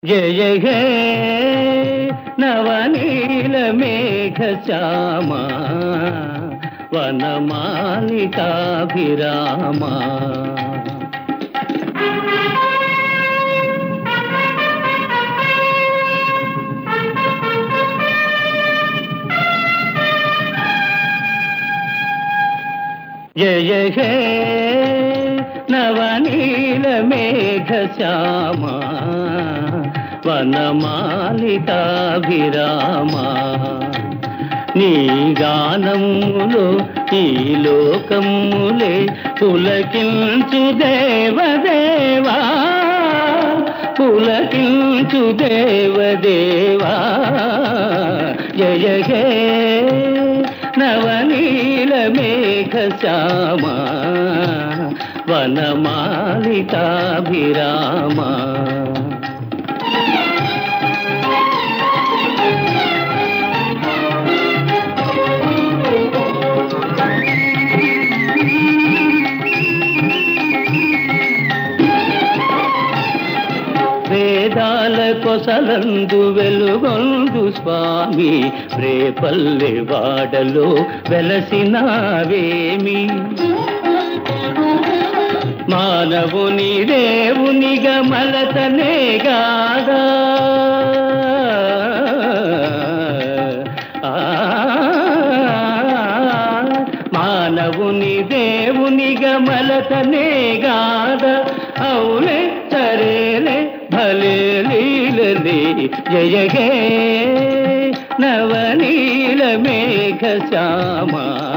జయ హే నవనీల మేఘ శ్యామ వనమాలికాభిరామా జయ హే నవనీల మేఘ శ్యామ వనమాలికాభిరామా నీ గానములో ఈ లోకములే పులకించు దేవదేవా పులకించు దేవదేవా జయ హే నవనీల మేఘ శ్యామ వనమాలికాభిరామా వేదాల కొసలందు వెలుగొందు స్వామి రేపల్లె వాడలో వెలసినావేమి మానవుని దేవునిగా మలతనే గాదా ఆ, మానవుని దేవునిగా మలతనే గాద అవులే సరేలే భలే లీలలే జయ హే నవనీల మేఘ శ్యామ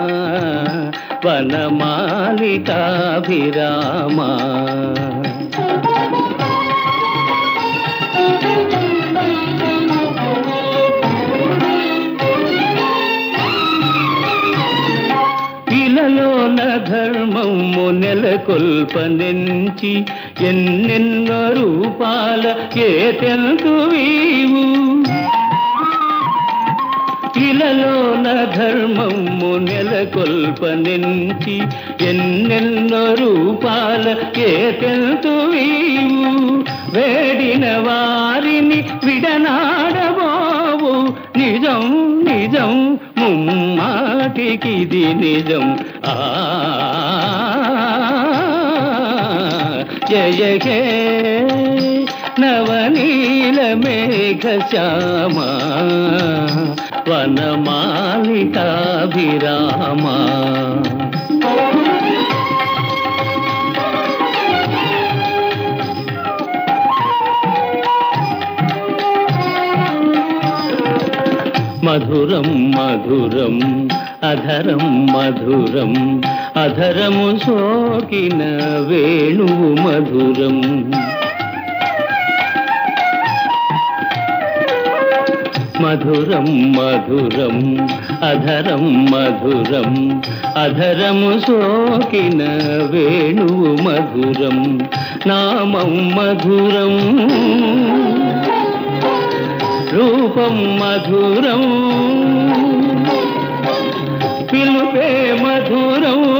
వనమాలికాభిరామా ఇలలోన ధర్మము నెలకొల్పనెంచి ఎన్నెన్నో రూపాల ఏ తెంతు వీవు ఇలలోన ధర్మము నెలకొల్పనెంచి ఎన్నెన్నో రూపాల ఏ తెంతు వీవు వేడిన వారిని విడనాడబోవు నిజం నిజం ముమ్మాటికిది నిజం ఆ జయ హే నవనీల మేఘ శ్యామ వనమాలికాభిరామా మధురం మధురం అధరం మధురం అధరము సోకిన వేణువు మధురం మధురం మధురం అధరం మధురం అధరము సోకిన వేణువు మధురం నామం మధురం రూపం మధురం పిలుపే మధురం